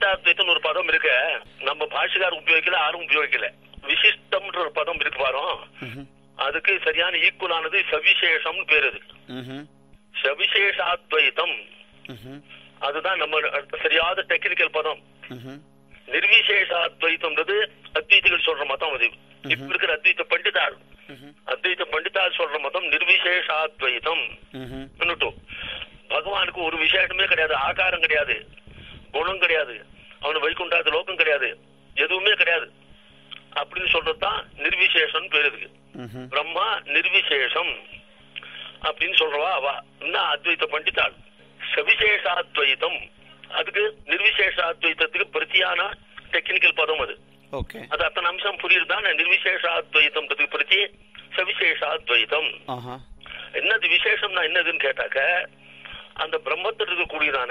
விசிஷ்டாத்வைத்தம் ஒரு பதம் இருக்கு நம்ம பாஷகார் உபயோகிக்கல யாரும் உபயோகிக்கல விசிஷ்டம்ன்ற ஒரு பதம் இருக்கு பாரு ம்ஹும். அதுக்கு சரியான ஈக்குவலானது சவிசேஷம் பேரு அது. ம்ஹும். சவிசேஷாத்வைத்தம் ம்ஹும். அதுதான் நம்ம சரியாத டெக்னிக்கல் பதம் ம்ஹும். நிர்விசேஷாத்வைத்தம்ன்றது அத்வைதிகள் சொல்ற மதம் அது இப்ப இருக்கிற அத்வைத பண்டிதாள் ம்ஹும். அத்வைத பண்டிதாள் சொல்ற மதம் நிர்விசேஷாத்வைத்தம் ம்ஹும். என்னட்டும் பகவானுக்கு ஒரு விசேஷமே கிடையாது ஆகாரம் கிடையாது குணம் கிடையாது அவனு வைகுண்டாத லோகம் கிடையாது எதுவுமே கிடையாது அப்படின்னு சொல்றதுதான் நிர்விசேஷம் பேரு இருக்கு ம்ஹும். பிரம்மா நிர்விசேஷம் அப்படின்னு சொல்றவா அவ இன்னும் அத்வைத பண்டிதாள் சவிசேஷாத்வைதம் அதுக்கு நிர்விசேஷாத்வைதத்துக்கு பிரத்தியான டெக்னிக்கல் பதம் அது ஓகே அது அத்தனை அம்சம் புரியுதுதான் நிர்விசேஷாத்வைதம் பிரதி சவிசேஷாத்வைதம் ஆஹா என்னது விசேஷம்னா என்னதுன்னு கேட்டாக்க அந்த பிரம்மத்தில் இருக்கக்கூடியதான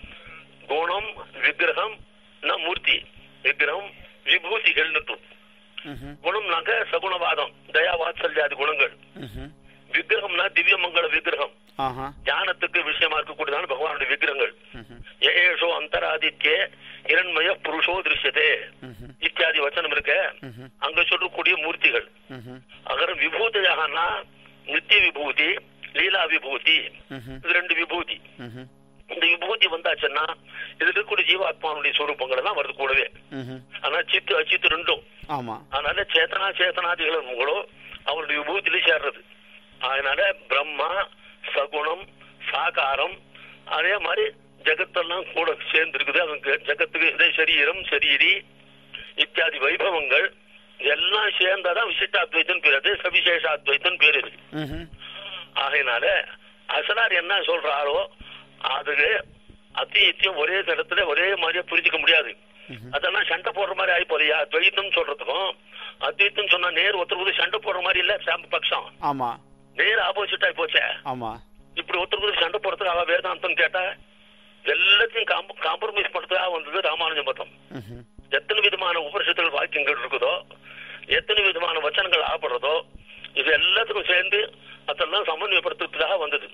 குணம் விக்கிரகம் நான் மூர்த்தி விக்கிரகம் விபூதிகள்னு ம்ஹும். குணம்னாக்க சகுணவாதம் தயா வாத்சல்யாதி குணங்கள் ம்ஹும். விக்கிரகம்னா திவ்ய மங்கள விக்கிரகம் ஆஹா ஞானத்துக்கு விஷயமா இருக்கக்கூடியதான பகவானுடைய விக்கிரகங்கள் ம்ஹும். ஏஷோ அந்தராதித்யே இரண்மய புருஷோ திருஷ்யதே ம்ஹும். இத்தியாதி வச்சனம் இருக்க ம்ஹும். அங்க சொல்லக்கூடிய மூர்த்திகள் ம்ஹும். அகர விபூதியாகனா நித்திய விபூதி லீலா விபூதி ம்ஹும். இது ரெண்டு விபூதி ம்ஹும். இந்த விபூதி வந்தாச்சுன்னா இதுல இருக்கக்கூடிய ஜீவாத்மாவுடைய சொரூபங்கள் எல்லாம் வருது கூடவே ம்ஹும். ஆனா சித்து அச்சித்து ரெண்டும் ஆமா அதனால சேத்தனா சேத்தனாதிகளும் அவருடைய விபூதியில சேர்றது அதனால பிரம்மா சகுணம் சாகாரம் அதே மாதிரி ஜெகத்தெல்லாம் கூட சேர்ந்து இருக்குது அவங்க ஜெகத்துக்கு இதே சரீரம் சரீரி இத்தியாதி வைபவங்கள் எல்லாம் சேர்ந்தாதான் விசிஷ்டாத்வைத்தன் பேர் அது சவிசேஷாத்வைத்தன் பேர் இருக்கு ம்ஹும். ஆகையினால அசனார் என்ன சொல்றாரோ அதுக்கு அத்தியத்தையும் ஒரே இடத்துல ஒரே மாதிரியா புரிஞ்சுக்க முடியாது ம்ஹும். அதெல்லாம் சண்டை போடுற மாதிரி ஆகி போறியா துவைத்தம் சொல்றதுக்கும் அத்வைத்தம் சொன்னா நேர் ஒருத்தருக்கு சண்டை போடுற மாதிரி இல்ல சாம்ப பட்சம் ஆமா நேர் ஆப்போசிட் ஆகி போச்சே ஆமா இப்படி ஒருத்தருக்கு சண்டை போடுறதுக்கு அவ வேதாந்தம் கேட்டா எல்லாத்தையும் காம்ப்ரமைஸ் பண்றதுக்காக வந்தது ராமானுஜ மதம் ம்ஹும். எத்தனை விதமான உபரிஷத்துகள் வாக்கியங்கள் இருக்குதோ எத்தனை விதமான வச்சனங்கள் ஆப்படுறதோ இது எல்லாத்துக்கும் சேர்ந்து அதெல்லாம் சமன்வயப்படுத்துறதுக்காக வந்தது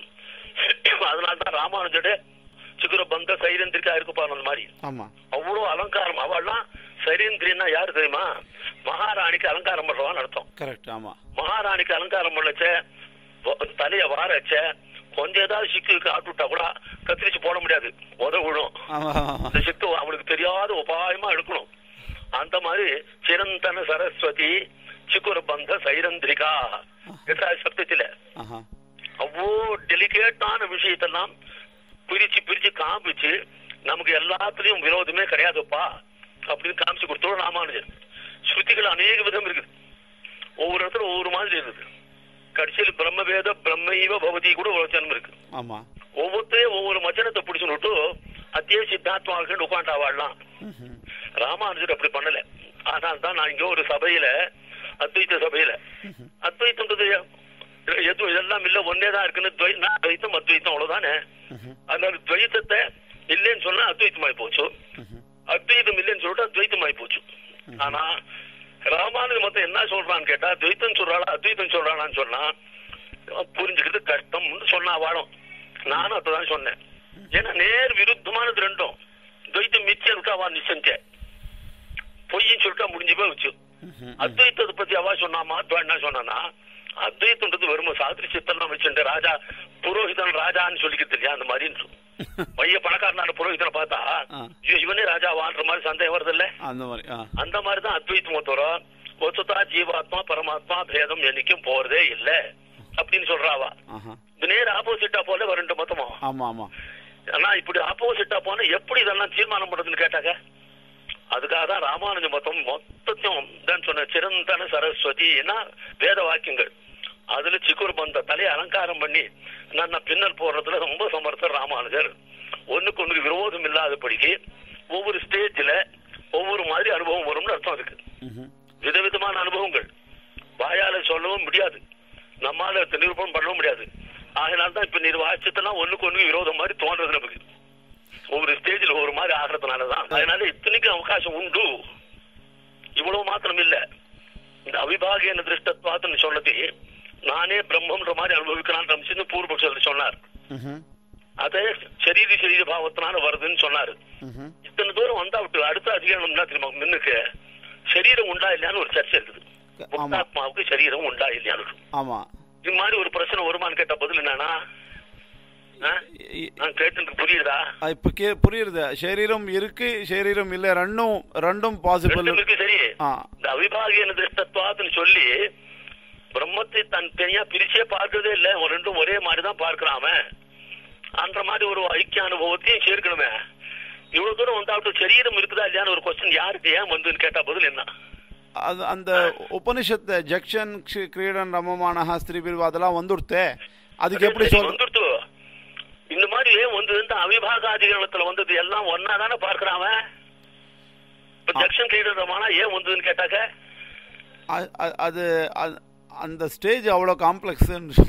அதனால தான் ராமானுஜோட சிகுர பந்த சைரந்திரிக்கா இருக்கு பாருங்க அந்த மாதிரி ஆமா அவ்வளவு அலங்காரம் அவள்லாம் சைரந்திரின்னா யாரு தெரியுமா மகாராணிக்கு அலங்காரம் பண்றவான்னு அர்த்தம் கரெக்ட் ஆமா மகாராணிக்கு அலங்காரம் பண்ணச்ச தலைய வார வச்ச கொஞ்சம் ஏதாவது சிக்கு ஆட்டு விட்டா கூட கத்திரிச்சு போட முடியாது உத விழும் ஆமா ஆமா அந்த சிக்கு அவனுக்கு தெரியாத உபாயமா எடுக்கணும் அந்த மாதிரி சிரந்தன சரஸ்வதி சிக்குர பந்த சைரந்திரிகா எட்டாவது சப்தத்தில ஆஹா அவ்வளோ டெலிகேட்டான விஷயத்தெல்லாம் பிரிச்சு பிரிச்சு காமிச்சு நமக்கு எல்லாத்துலயும் விரோதமே கிடையாதுப்பா அப்படின்னு காமிச்சு கொடுத்தோம் ராமானுஜன் ஸ்ருதிகள் அநேக விதம் இருக்குது ஒவ்வொரு இடத்துல ஒவ்வொரு மாதிரி இருக்குது கடைசியில் பிரம்மவேத பிரம்மைவ பவதி கூட ஒரு வச்சனம் இருக்கு ஆமா ஒவ்வொருத்தையும் ஒவ்வொரு வச்சனத்தை பிடிச்சு விட்டு அத்தியே சித்தாத்மாவுக்கு உட்காண்டா வாழலாம் ம்ஹும். ராமானுஜர் அப்படி பண்ணல ஆனால் தான் நான் இங்க ஒரு சபையில அத்வைத்த சபையில ம்ஹும். அத்வைத்தம்ன்றது எதுவும் இதெல்லாம் இல்ல ஒன்னேதான் இருக்குன்னு துவை- நான் அத்வைத்தம் அத்வைத்தம் அவ்வளவுதானே ம்ஹும். அதனால துவைத்தத்தை இல்லைன்னு சொன்னா அத்வைத்தமாய் போச்சு ம்ஹும். அத்வைத்தம் இல்லைன்னு சொல்லிட்டு அத்வைத்தமாய் போச்சு ஆனா ராமானுஜ மொத்தம் என்ன சொல்றான்னு கேட்டா துவைத்தம் சொல்றாளா அத்வைத்தம் சொல்றாளான்னு சொன்னா புரிஞ்சுக்கிறது கஷ்டம்னு சொன்னா வாழும் நானும் அப்பதான் சொன்னேன் ஏன்னா நேர் விருத்தமானது ரெண்டும் துவைத்தம் மிச்சம் இருக்கா அவா நிச்சய பொய்ன்னு சொல்லிட்டா முடிஞ்சு போய் வச்சு ம்ஹும். அத்வைத்தத்தை பத்தி அவா சொன்னாமா அத்வா என்ன சொன்னானா அத்வைத்தன்றது வெறும் சாதிரிசித்தெல்லாம் வச்சுட்டு ராஜா புரோஹிதன் ராஜான்னு சொல்லிக்கிறது இல்லையா அந்த மாதிரி பைய பணக்காரனான புரோஹிதனை பார்த்தா ஆ. ஐயோ, இவனே ராஜாவான்ற மாதிரி சந்தேகம் வருது இல்ல அந்த மாதிரி ஆ அந்த மாதிரிதான் அத்வைத்தம் தோறும் ஒத்துதா ஜீவாத்மா பரமாத்மா பேதம் என்னைக்கும் போறதே இல்ல அப்படின்னு சொல்றாவா ஆஹா இது நேர் ஆப்போசிட்டா போல ரெண்டு மொத்தமும் ஆமா ஆமா ஆனா இப்படி ஆப்போசிட்டா போனா எப்படி இதெல்லாம் தீர்மானம் பண்றதுன்னு கேட்டாங்க அதுக்காக தான் ராமானுஜ மொத்தம் மொத்தத்தையும் தான் சொன்ன சிறந்தன சரஸ்வதி ஏன்னா வேத வாக்கியங்கள் அதுல சிக்குர் பந்த தலையை அலங்காரம் பண்ணி நான் பின்னல் போடுறதுல ரொம்ப சமர்த்தர் ராமானுஜர் ஒண்ணுக்கு ஒண்ணுக்கு விரோதம் இல்லாதபடிக்கு ஒவ்வொரு ஸ்டேஜ்ல ஒவ்வொரு மாதிரி அனுபவம் வரும்னு அர்த்தம் இருக்கு ம்ஹும். விதவிதமான அனுபவங்கள் வாயால சொல்லவும் முடியாது நம்மால அதை நிரூபணம் பண்ணவும் முடியாது ஆகினால தான் இப்ப நீர் வாட்சத்தெல்லாம் ஒண்ணுக்கு ஒண்ணுக்கு விரோதம் மாதிரி தோன்றது நமக்கு ஒவ்வொரு ஸ்டேஜ்ல ஒவ்வொரு மாதிரி ஆகிறதுனாலதான் அதனால இத்தனைக்கு அவகாசம் உண்டு இவ்வளவு மாத்திரம் இல்ல இந்த அவிபாகிய திருஷ்டத்வாத்துன்னு சொன்னது நானே பிரம்மன்ற மாதிரி அனுபவிக்கிறான் ரமிச்சுன்னு பூர்வபக்ஷத்தில் சொன்னார் ம்ஹும். அதே சரீர சரீர பாவத்தினால வருதுன்னு சொன்னாரு ம்ஹும். இத்தனை தூரம் வந்தா விட்டு அடுத்த அதிகாரம் என்ன தெரியுமா முன்னுக்கு சரீரம் உண்டா இல்லையான்னு ஒரு சர்ச்சை இருக்குது ஆமா முக்தாத்மாவுக்கு சரீரம் உண்டா இல்லையான்னு ஆமா இது மாதிரி ஒரு பிரச்சனை வருமான்னு கேட்ட பதில் என்னன்னா ஆ? இ- நான் கேட்டு புரியுதா ஆ, இப்ப கே புரியுது சரீரம் இருக்கு சரீரம் இல்ல ரெண்டும் ரெண்டும் பாசிபிள் ரெண்டும் இருக்கு சரி ஆ இந்த அவிபாகியன திருஷ்டத்வாத்துன்னு சொல்லி பிரம்மத்தை தன் தனியா பிரிச்சே பார்க்கறதே இல்ல ஒரு ரெண்டும் ஒரே மாதிரி தான் பார்க்கிறான் அவன் அந்த மாதிரி ஒரு ஐக்கிய அனுபவத்தையும் சேர்க்கணுமே இவ்வளவு தூரம் வந்தாவிட்டு சரீரம் இருக்குதா இல்லையான்னு ஒரு கொஸ்டின் யாருக்கு ஏன் வந்துன்னு கேட்டா பதில் என்ன அது அந்த உபனிஷத் ஜக்ஷன் க்ஷி- கிரீடன் ரமமானஹா ஸ்திரீபிரிவு அதெல்லாம் வந்துடுத்தே அதுக்கு எப்படி சரி, சொல் வந்துடுத்து இந்த மாதிரி ஏன் வந்து இந்த அவிபாக அதிகாரத்துல வந்தது எல்லாம் ஒன்னா தானே பார்க்கிறான் அவன் இப்ப ஜக்ஷன் கிரீடமானா ஏன் வந்ததுன்னு கேட்டாக்க அ- அ- அது அ- அந்த ஸ்டேஜ் அவ்வளோ காம்ப்ளெக்ஸ்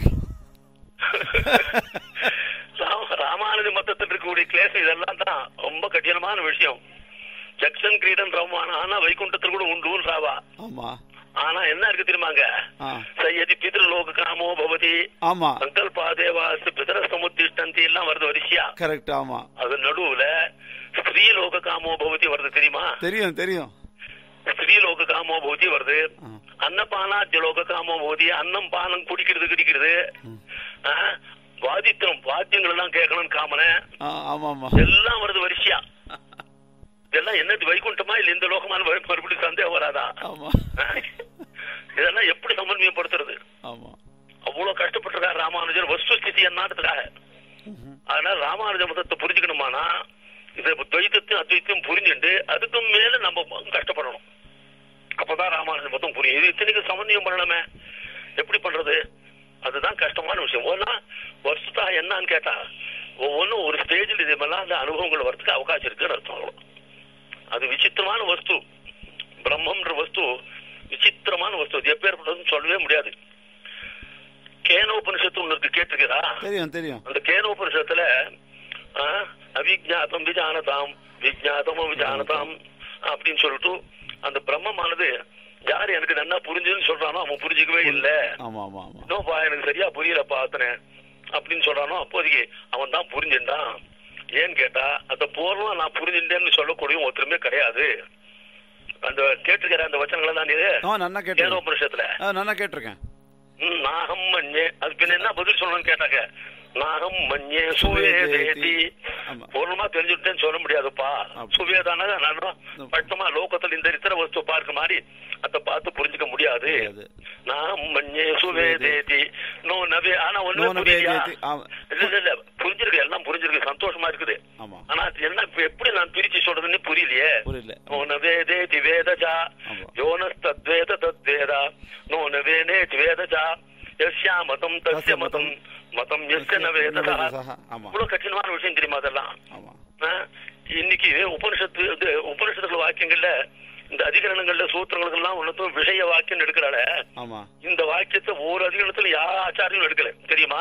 ராம- ராமானுஜ மத்தத்தில் இருக்கக்கூடிய கிளேசம் இதெல்லாம் தான் ரொம்ப கடினமான விஷயம் ஜக்ஷன் கிரீடன் ரமான ஆனா வைகுண்டத்தில் கூட உண்டு ராவா ஆமா ஆனா என்ன இருக்கு தெரியுமாங்க ஆ சையதி பிதிருலோக காமோ பவதி ஆமா சங்கல்பா தேவாசு பிதர சமுத்திஷ்டந்தி எல்லாம் வருது வரிசையா கரெக்ட் ஆமா அது நடுவுல ஸ்ரீ லோக காமோ பவதி வருது தெரியுமா தெரியும் தெரியும் ஸ்ரீ லோக காமோ பவதி வருது ஆ. அன்னபானாத்திய லோக காமோ பவதி அன்னம் பானம் குடிக்கிறது குடிக்கிறது ஆ, வாதித்தனம் வாத்தியங்கள் எல்லாம் கேட்கணும் காமனை ஆ, ஆமா ஆமா எல்லாம் வருது வரிசையா இதெல்லாம் என்னது வைகுண்டமா இல்ல இந்த லோகமான வரு- மறுபடியும் சந்தேகம் வராதா ஆமா இதெல்லாம் எப்படி சமன்வயப்படுத்துறது ஆமா அவ்வளவு கஷ்டப்பட்டிருக்காரு ராமானுஜர் வஸ்து ஸ்திதி என்னன்றதுக்காக ம்ஹும். அதனால ராமானுஜ மதத்தை புரிஞ்சுக்கணுமானா இது துவைத்தத்தையும் அத்வைத்தையும் புரிஞ்சுட்டு அதுக்கும் மேல நம்ம கஷ்டப்படணும் அப்பதான் ராமானுஜ மதம் புரியும் இது இத்தனைக்கு சமன்வயம் பண்ணணுமே எப்படி பண்றது அதுதான் கஷ்டமான விஷயம் ஒன்னா வருஷத்தா என்னன்னு கேட்டா ஒவ்வொன்றும் ஒரு ஸ்டேஜில் இது மாதிரிலாம் அந்த அனுபவங்கள் வரதுக்கு அவகாசம் இருக்குன்னு அர்த்தம் அவ்வளவு. அது விசித்திரமான வஸ்து பிரம்மம்ன்ற வஸ்து விசித்திரமான வஸ்து அது எப்பேற்பட்டதுன்னு சொல்லவே முடியாது கேனோபனிஷத்து ஒண்ணு இருக்கு கேட்டிருக்கிறா தெரியும் தெரியும் அந்த கேனோபனிஷத்துல ஆ, அவிஜாதம் விஜானதாம் விஜாதம் விஜானதாம் அப்படின்னு சொல்லிட்டு அந்த பிரம்மமானது யார் எனக்கு நல்லா புரிஞ்சுன்னு சொல்றானோ அவன் புரிஞ்சுக்கவே இல்ல ஆமா ஆமா ஆமா இன்னும்ப்பா எனக்கு சரியா புரியல பார்த்தனேன் அப்படின்னு சொல்றானோ அப்போதைக்கு அவன் தான் புரிஞ்சுட்டான் ஏன்னு கேட்டா அந்த பூர்வமா நான் புரிஞ்சுட்டேன்னு சொல்லக்கூடிய ஒருத்தருமே கிடையாது அந்த கேட்டிருக்கிற அந்த வச்சனங்களை தான் இது ஆ நன்னா கேட்டிருக்கேன் கேனோபனிஷத்துல ஆ நன்னா கேட்டிருக்கேன் ம், நாகம் மஞ்சே அது பின்ன என்ன பதில் சொல்லணும்னு கேட்டாங்க நாகம் மஞ்சே சுவேதேதி ஆமா. பூர்ணமா தெரிஞ்சுட்டேன்னு சொல்ல முடியாதுப்பா ஆமா. சுவேதான நான் பட்டமா லோகத்துல இந்த இத்தர வஸ்து பார்க்க மாதிரி அதை பார்த்து புரிஞ்சுக்க முடியாது முடியாது. நாகம் மஞ்சே சுவேதேதி நோ நவே ஆனா நோ ஒண்ணு நவே புரியலையா தேதி. ஆமா. இல்ல இல்ல இல்ல புரிஞ்சிருக்கு எல்லாம் புரிஞ்சிருக்கு சந்தோஷமா இருக்குது ஆமா ஆனா அது என்ன இப்ப எப்படி நான் பிரிச்சு சொல்றதுன்னு புரியலையே புரியல நோ நவேதேதி வேதஜா ஆமா. யோனஸ்தத்வேத தத்வேத நோ நவேனேதி வேதஜா யஸ்யா மதம் தஸ்ய மதம் மதம் எஸ்ய நவேததா ஆமா இவ்வளவு கடினமான விஷயம் தெரியுமா அதெல்லாம் ஆமா ஆ? இன்னைக்கு உபனிஷத்து இது உபனிஷத்துக்கள் வாக்கியங்கள்ல இந்த அதிகரணங்கள்ல சூத்திரங்களுக்கெல்லாம் ஒன்னும் விஷய வாக்கியம் எடுக்கிறாள ஆமா இந்த வாக்கியத்தை ஒவ்வொரு அதிகரணத்துல யார் ஆச்சாரியும் எடுக்கல தெரியுமா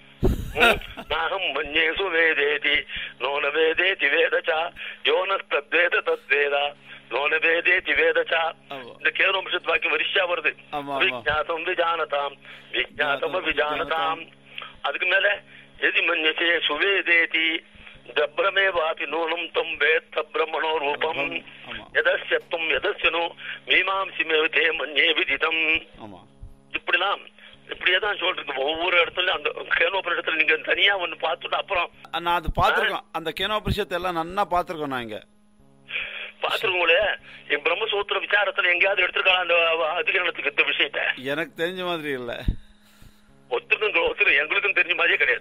ம்? நாகம் மஞ்சேசு வேதேதி நோன வேதேதி வேதச்சா யோனஸ்தத்வேத தத்வேதா நோன வேதேதி வேதச்சா ஆமா. இந்த கேரோம்சத் வாக்கியம் வரிசையா வருது ஆமா, ஆமா. விஜாதம் விஜானதாம் விஜாதம விஜானதாம் அதுக்கு மேல எதி மன்யசே சுவேதேதி தப்ரமே வாபி நூனம் தம் வேத்த பிரம்மணோ ரூபம் ஆமா. எதஸ்யத்துவம் எதஸ்யனோ மீமாம்சி மேவதே மன்யே விதிதம் ஆமா இப்படிலாம் இப்படியே தான் சொல்றது ஒவ்வொரு இடத்துல அந்த கேனோபுரத்துல நீங்க தனியா ஒண்ணு பார்த்துட்டு அப்புறம் நான் அது பார்த்துருக்கோம் அந்த கேனோபரிஷத்தை எல்லாம் நன்னா பார்த்துருக்கோம் நான் இங்க பார்த்துருக்கோங்களே என் பிரம்மசூத்திர விசாரத்துல எங்கேயாவது எடுத்திருக்கலாம் அந்த அதிகரணத்துக்கு இந்த விஷயத்த எனக்கு தெரிஞ்ச மாதிரி இல்ல ஒத்துக்கும் ஒத்துக்கும் எங்களுக்கும் தெரிஞ்ச மாதிரியே கிடையாது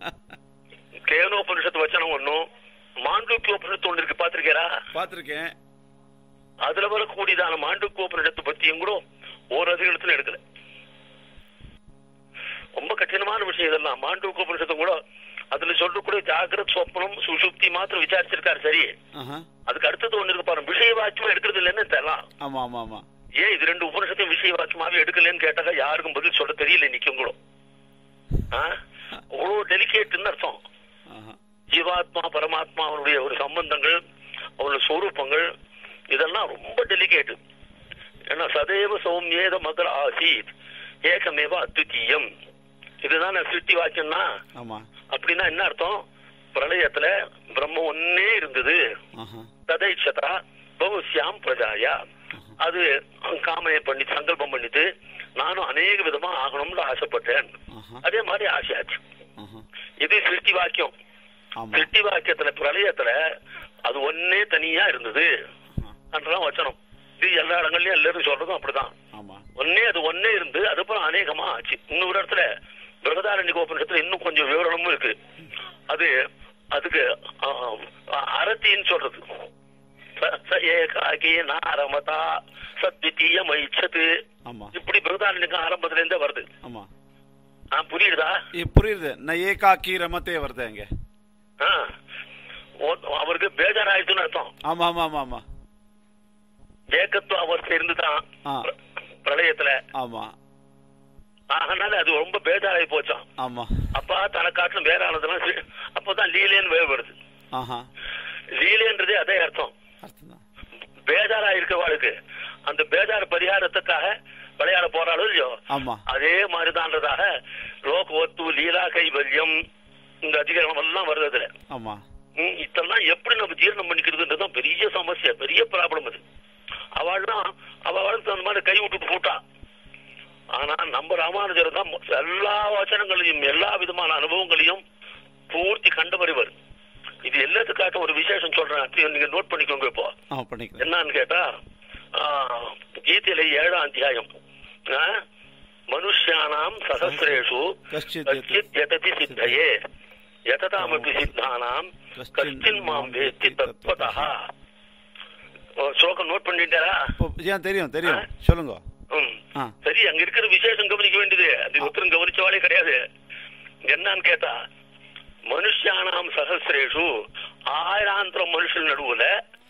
கேனோபனிஷத்து வச்சனம் ஒண்ணும் மாண்டூக்கியோபனிஷத்து ஒண்ணு இருக்கு பாத்திருக்கீரா பார்த்துருக்கேன் அதுல வரக்கூடியதான மாண்டூக்கியோபனிஷத்தை பத்தியும் கூட ஒரு அதிகரணத்துல எடுக்கல ரொம்ப கடினமான விஷயம் இதெல்லாம் மாண்டூக்கியோபனிஷத்தை கூட அதுல சொல்லக்கூடிய ஜாகிரத் சொப்னம் சுசுப்தி மாத்திரம் விசாரிச்சிருக்காரு சரி ஆஹா. அதுக்கு அடுத்தது ஒண்ணு இருக்கு பாருங்க விஷய வாக்கியமா எடுக்கிறது இல்லைன்னு தெரியலாம் ஆமா ஆமா ஆமா ஏன் இது ரெண்டு உபனிஷத்தையும் விஷய வாக்கியமாவே எடுக்கலன்னு கேட்டாக்கா யாருக்கும் பதில் சொல்ல தெரியல இன்னைக்கு கூட அவ்வளவு டெலிகேட்னு அர்த்தம் ஆஹா. ஜீவாத்மா பரமாத்மா அவனுடைய ஒரு சம்பந்தங்கள் அவனுடைய சொரூபங்கள் இதெல்லாம் ரொம்ப டெலிகேட் ஏன்னா சதேவ சௌமியேத மகர ஆசீத் ஏகமேவ அத்விதீயம் இதுதான் சிருஷ்டி வாக்கியம்னா ஆமா அப்படின்னா என்ன அர்த்தம் பிரளயத்துல பிரம்மம் ஒன்னே இருந்தது ஆஹா ததைச்சதா பகுஸ்யாம் பிரஜாயா அது காமையை பண்ணி சங்கல்பம் பண்ணிட்டு நானும் அநேக விதமா ஆகணும்னு ஆசைப்பட்டேன் ஆஹா அதே மாதிரி ஆசையாச்சு ஆஹா இது சிருஷ்டி வாக்கியம் ஆமா சிருஷ்டி வாக்கியத்துல பிரளயத்துல அது ஒன்னே தனியா இருந்தது ஆஹா. அன்றதான் வச்சனம் இது எல்லா இடங்கள்லயும் எல்லாரும் சொல்றதும் அப்படிதான் ஆமா ஒன்னே அது ஒன்னே இருந்து அதுக்கப்புறம் அநேகமா ஆச்சு இன்னொரு இடத்துல பிரகதாரண்ய உபநிஷத்துல இன்னும் கொஞ்சம் விவரணமும் இருக்கு அது அதுக்கு ஆ, ஆ, அரத்தின்னு சொல்றது ச- ச ஏகாகி நாரமதா சத்வித்தீய மைச்சது ஆமா இப்படி பிரகதாரண்யக்கு ஆரம்பத்துல இருந்தே வருது ஆமா ஆ, புரியுதா இ- புரியுது நான் ஏகாக்கி ரமத்தே வருது அங்க ஆ. ஓ- அவருக்கு பேஜாராயிடுச்சுன்னு அர்த்தம் ஆமா ஆமா ஆமா ஆமா ஏக்கத்துவ அவஸ்தை இருந்துதான் ஆ. பிர- பிரளயத்துல ஆமா அதனால அது ரொம்ப பேஜாராகி போச்சான் ஆமா அப்பா தனக்காட்டிலும் வேற ஆனதுலாம் சி- அப்பதான் லீலேன்னு வேறு வருது ஆஹா லீலேன்றதே அதே அர்த்தம் அர்த்தம்தான் பேஜாரா இருக்கவாளுக்கு அந்த பேஜார் பரிகாரத்துக்காக விளையாட போறாளோ இல்லையோ ஆமா அதே மாதிரிதான்றதாக லோகவத்து லீலா கைவல்யம் இந்த அதிகாரம் எல்லாம் வருது அதுல ஆமா ம், இதெல்லாம் எப்படி நம்ம ஜீரணம் பண்ணிக்கிறதுன்றதுதான் பெரிய சமஸ்யா பெரிய ப்ராப்ளம் அது அவள்லாம் அவளுக்கு அந்த மாதிரி கை விட்டுட்டு போட்டா ஆனா நம்ம ராமானுஜர் தான் எல்லா வச்சனங்களையும் எல்லா விதமான அனுபவங்களையும் பூர்த்தி கண்டவரிவர் இது எல்லாத்துக்காக ஒரு விசேஷம் சொல்றேன் அது நீங்க நோட் பண்ணிக்கோங்க இப்போ ஆ பண்ணிக்கிறேன் என்னன்னு கேட்டா ஆ, கீதையில ஏழாம் அத்தியாயம் ஆ, மனுஷ்யானாம் சகசிரேஷு கஷ்டித் கஷ்டித் யததி சித்தயே யததாமபி சித்தானாம் கஷ்டின் மாம் வேத்தி தத்வதா ஓ, ஸ்லோகம் நோட் பண்ணிட்டாரா இப்போ ஏன் தெரியும் தெரியும் சொல்லுங்க ம். ஆ சரி அங்க இருக்கிற விசேஷம் கவனிக்க வேண்டியது அது ஒருத்தரும் கவனிச்சவாளே கிடையாது என்னன்னு கேட்டா மனுஷானாம் சகசிரேஷு ஆயிராந்திரம் மனுஷன் நடுவுல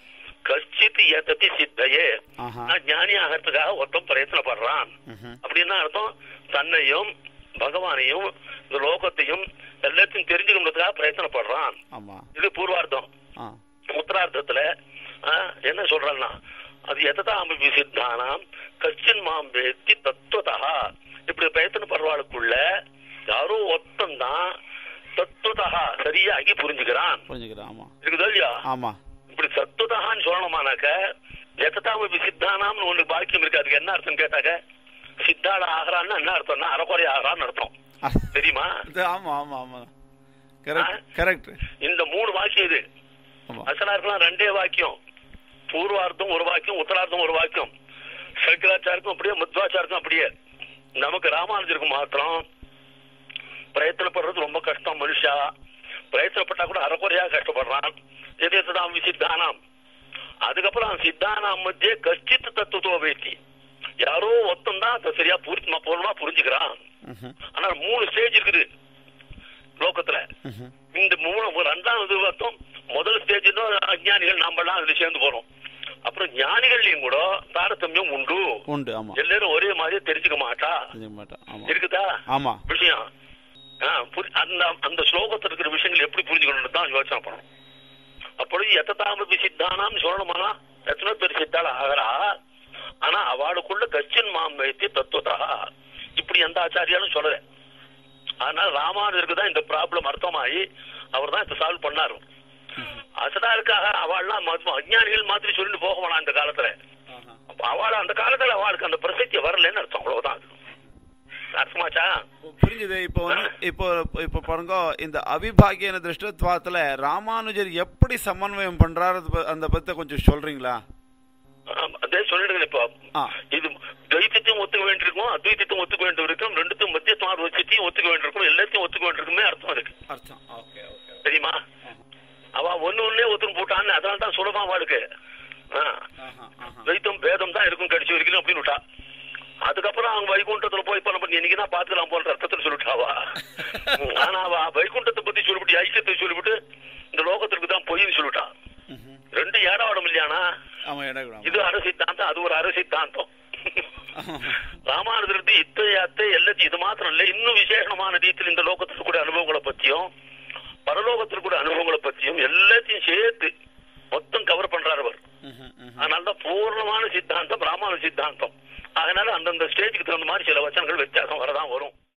கஷ்டித் யததி சித்தையே ஆஹா நான் ஞானி ஆகிறதுக்காக ஒருத்தன் பிரயத்தனப்படுறான் ம்ஹும். அப்படின்னா அர்த்தம் தன்னையும் பகவானையும் இந்த லோகத்தையும் எல்லாத்தையும் தெரிஞ்சுக்கணுன்றதுக்காக பிரயத்தனப்படுறான் ஆமா இது பூர்வார்த்தம் ஆ உத்தரார்த்தத்துல ஆ, என்ன சொல்றான்னா அது எததாமி சித்தானாம் கச்சின் மாம் வேத்தி தத்துவதா இப்படி பிரயத்தனப்படுறவாளுக்குள்ள யாரோ ஒத்தந்தான் தத்துவதா சரியாகி புரிஞ்சுக்கிறான் புரிஞ்சுக்கிறேன் ஆமா இருக்குதா இல்லையா ஆமா இப்படி சத்துவதான்னு சொல்லணுமானாக்க எத்ததாமபி சித்தானாம்னு ஒண்ணு பாக்கியம் இருக்கு அதுக்கு என்ன அர்த்தம் கேட்டாக்க சித்தாட ஆகிறான்னு என்ன அர்த்தம்னா அறக்குறை ஆகிறான்னு அர்த்தம் ஆ, தெரியுமா இது ஆமா ஆமா ஆமா கரெக்ட் கரெக்ட் இந்த மூணு வாக்கியம் இது ஆமா அசலா இருக்கலாம் ரெண்டே வாக்கியம் பூர்வார்த்தம் ஒரு வாக்கியம் உத்தரார்த்தம் ஒரு வாக்கியம் சங்கராச்சாருக்கும் அப்படியே மத்வாச்சாருக்கும் அப்படியே நமக்கு ராமானுஜருக்கு மாத்திரம் பிரயத்தனப்படுறது ரொம்ப கஷ்டம் மனுஷா பிரயத்தனப்பட்டா கூட அறக்குறையா கஷ்டப்படுறான் எதேதான் சித்தானாம் அதுக்கப்புறம் சித்தானாம் மத்திய கஷ்டித் தத்துவ வேத்தி யாரோ ஒருத்தன் தான் அதை சரியா பூர்த்தி பூர்ணமா புரிஞ்சுக்கிறான் ம்ஹும். ஆனா மூணு ஸ்டேஜ் இருக்குது லோகத்துல ம்ஹும். இந்த மூணு ஒரு ரெண்டாவது அர்த்தம் முதல் ஸ்டேஜ் அஜ்ஞானிகள் நாமெல்லாம் அதுல சேர்ந்து போறோம் அப்புறம் ஞானிகள்லயும் கூட தாரதமியம் உண்டு உண்டு ஆமா எல்லாரும் ஒரே மாதிரியே தெரிஞ்சுக்க மாட்டா புரிஞ்சுக்க மாட்டேன் ஆமா இருக்குதா ஆமா விஷயம் ஆ, புரி- அந்த அந்த ஸ்லோகத்தில் இருக்கிற விஷயங்கள் எப்படி புரிஞ்சுக்கணும்னு தான் யோசனை பண்ணணும் அப்பொழுது எத்ததாமபி சித்தானாம் சொல்லணுமானா எத்தனை பேர் சித்தாள் ஆகிறா ஆனா அவளுக்குள்ள கச்சின் மாம் வைத்து தத்துவதா இப்படி எந்த ஆச்சாரியாலும் சொல்லல ஆனால் ராமானுஜருக்கு தான் இந்த ப்ராப்ளம் அர்த்தமாயி அவர் தான் இதை சால்வ் பண்ணாரு அசடாருக்காக அவள்லாம் மத்- அஞ்ஞானிகள் மாதிரி சொல்லிட்டு போக வேணாம் அந்த காலத்துல ஆஹா. அப்ப அவள் அந்த காலத்துல அவளுக்கு அந்த பிரசித்தி வரலன்னு அர்த்தம் அவ்வளவுதான் அது. அர்த்தமாச்சா புரிஞ்சுது இப்போ வந்து இப்போ இப்போ பாருங்க இந்த அவிபாகியன திருஷ்டத்வாத்துல ராமானுஜர் எப்படி சமன்வயம் பண்றாரு அது ப- அந்த பத்தி கொஞ்சம் சொல்றீங்களா ஆம், அதே சொல்லிடுங்க இப்போ ஆ இது துவைத்தத்தையும் ஒத்துக்க வேண்டியிருக்கும் அத்வைத்தத்தையும் ஒத்துக்க வேண்டியிருக்கும் ரெண்டுத்தையும் மத்தியத்துவம் வச்சுத்தையும் ஒத்துக்க வேண்டியிருக்கும் எல்லாத்தையும் ஒத்துக்க வேண்டியிருக்குமே அர்த்தம் இருக்கு அர்த்தம் ஓகே ஓகே தெரியுமா அவ ஒண்ணு ஒண்ணே ஒத்துக்க போட்டான்னு அதனால தான் சுலபம் அவளுக்கு ஆ. ஆஹா ஆஹா துவைத்தம் பேதம் தான் இருக்கும் கடைசி வரைக்கும் அப்படின்னு விட்டா அதுக்கப்புறம் அவங்க வைகுண்டத்துல போய் இப்ப நம்ம இன்னைக்கு தான் பாத்துக்கலாம் போன்ற அர்த்தத்துல சொல்லிட்டாவா ம், ஆனா அவ வைகுண்டத்தை பத்தி சொல்லிவிட்டு ஐக்கியத்தை சொல்லிவிட்டு இந்த லோகத்திற்கு தான் பொய்ன்னு சொல்லிட்டா ம்ஹும். ரெண்டு ஏடாவடம் இல்லையானா ஆமா இடக்கூடாது இது அரை சித்தாந்தம் அது ஒரு அரை சித்தாந்தம் ராமானுஜருக்கு இத்தனை அத்தை எல்லாத்தையும் இது மாத்திரம் இல்ல இன்னும் விசேஷமான ரீதியில் இந்த லோகத்தில் கூட அனுபவங்களை பத்தியும் பரலோகத்தில் கூட அனுபவங்களை பத்தியும் எல்லாத்தையும் சேர்த்து மொத்தம் கவர் பண்றாரு அவர் அதனாலதான் பூர்ணமான சித்தாந்தம் ராமானுஜ சித்தாந்தம் அதனால அந்தந்த ஸ்டேஜுக்கு தகுந்த மாதிரி சில வச்சனங்கள் வித்தியாசம் வரதான் வரும்